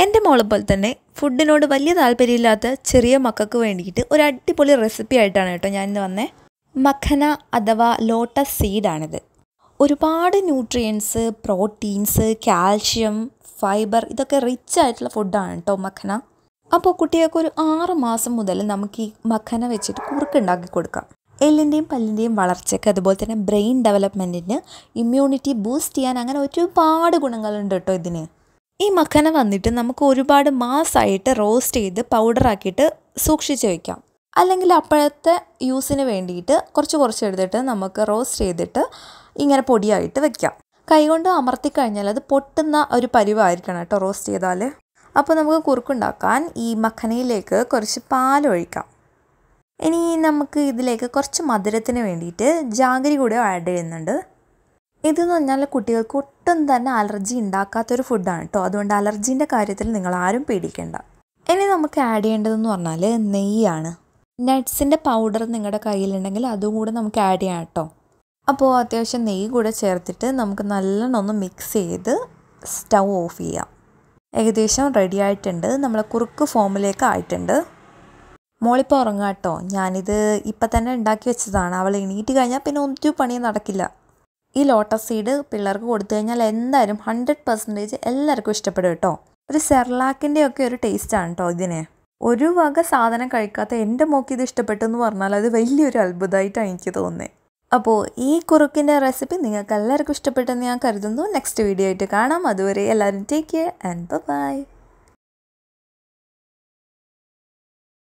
എൻ്റെ മോളെ പോലെ തന്നെ ഫുഡിനോട് വലിയ താല്പര്യമില്ലാത്ത ചെറിയ മക്കൾക്ക് വേണ്ടിയിട്ട് ഒരു അടിപൊളി റെസിപ്പി ആയിട്ടാണ് കേട്ടോ ഞാൻ ഇന്ന് വന്നേ മഖന അഥവാ ലോട്ടസ് സീഡാണിത് ഒരുപാട് ന്യൂട്രിയൻസ് പ്രോട്ടീൻസ് കാൽഷ്യം ഫൈബർ ഇതൊക്കെ റിച്ച് ആയിട്ടുള്ള ഫുഡാണ് കേട്ടോ മഖന അപ്പോൾ കുട്ടികൾക്ക് ഒരു ആറ് മാസം മുതൽ നമുക്ക് ഈ മഖന വെച്ചിട്ട് കുറുക്കുണ്ടാക്കി കൊടുക്കാം എല്ലിൻ്റെയും പല്ലിൻ്റെയും വളർച്ചയ്ക്ക് അതുപോലെ തന്നെ ബ്രെയിൻ ഡെവലപ്മെൻറ്റിന് ഇമ്മ്യൂണിറ്റി ബൂസ്റ്റ് ചെയ്യാൻ അങ്ങനെ ഒരുപാട് ഗുണങ്ങളുണ്ട് കേട്ടോ ഇതിന് ഈ മഖന വന്നിട്ട് നമുക്ക് ഒരുപാട് മാസമായിട്ട് റോസ്റ്റ് ചെയ്ത് പൗഡറാക്കിയിട്ട് സൂക്ഷിച്ച് വയ്ക്കാം അല്ലെങ്കിൽ അപ്പോഴത്തെ യൂസിന് വേണ്ടിയിട്ട് കുറച്ച് കുറച്ച് എടുത്തിട്ട് നമുക്ക് റോസ്റ്റ് ചെയ്തിട്ട് ഇങ്ങനെ പൊടിയായിട്ട് വെക്കാം കൈകൊണ്ട് അമർത്തി കഴിഞ്ഞാൽ അത് പൊട്ടുന്ന ഒരു പരിവായിരിക്കണം കേട്ടോ റോസ്റ്റ് ചെയ്താൽ അപ്പോൾ നമുക്ക് കുറുക്കുണ്ടാക്കാൻ ഈ മഖനയിലേക്ക് കുറച്ച് പാലൊഴിക്കാം ഇനി നമുക്ക് ഇതിലേക്ക് കുറച്ച് മധുരത്തിന് വേണ്ടിയിട്ട് ജാഗരി കൂടെ ആഡ് ചെയ്യുന്നുണ്ട് ഇതെന്ന് പറഞ്ഞാൽ കുട്ടികൾക്ക് ഒട്ടും തന്നെ അലർജി ഉണ്ടാക്കാത്തൊരു ഫുഡാണ് കേട്ടോ അതുകൊണ്ട് അലർജീൻ്റെ കാര്യത്തിൽ നിങ്ങൾ ആരും പേടിക്കേണ്ട ഇനി നമുക്ക് ആഡ് ചെയ്യേണ്ടതെന്ന് പറഞ്ഞാൽ നെയ്യാണ് നട്ട്സിൻ്റെ പൗഡർ നിങ്ങളുടെ കയ്യിലുണ്ടെങ്കിൽ അതും കൂടെ നമുക്ക് ആഡ് ചെയ്യാം കേട്ടോ അപ്പോൾ അത്യാവശ്യം നെയ്യ് കൂടെ ചേർത്തിട്ട് നമുക്ക് നല്ലോണം ഒന്ന് മിക്സ് ചെയ്ത് സ്റ്റൗ ഓഫ് ചെയ്യാം ഏകദേശം റെഡി ആയിട്ടുണ്ട് നമ്മളെ കുറുക്ക് ഫോമിലേക്ക് ആയിട്ടുണ്ട് മോളിപ്പോൾ ഉറങ്ങാം കേട്ടോ ഞാനിത് ഇപ്പം തന്നെ ഉണ്ടാക്കി വെച്ചതാണ് അവൾ എണീറ്റ് കഴിഞ്ഞാൽ പിന്നെ ഒരു പണിയും നടക്കില്ല ഈ ലോട്ടസ് സീഡ് പിള്ളേർക്ക് കൊടുത്തു കഴിഞ്ഞാൽ എന്തായാലും ഹൺഡ്രഡ് പെർസെൻറ്റേജ് എല്ലാവർക്കും ഇഷ്ടപ്പെടും കേട്ടോ ഒരു സെർലാക്കിൻ്റെ ഒക്കെ ഒരു ടേസ്റ്റാണ് കേട്ടോ ഇതിന് ഒരു വക സാധനം കഴിക്കാത്ത എൻ്റെ മോക്ക് ഇത് ഇഷ്ടപ്പെട്ടു എന്ന് പറഞ്ഞാൽ അത് വലിയൊരു അത്ഭുതമായിട്ടാണ് എനിക്ക് തോന്നുന്നത് അപ്പോൾ ഈ കുറുക്കിൻ്റെ റെസിപ്പി നിങ്ങൾക്ക് എല്ലാവർക്കും ഇഷ്ടപ്പെട്ടെന്ന് ഞാൻ കരുതുന്നു നെക്സ്റ്റ് വീഡിയോ ആയിട്ട് കാണാം അതുവരെ എല്ലാവരും ടേക്ക് കെയർ ആൻഡ് ബൈ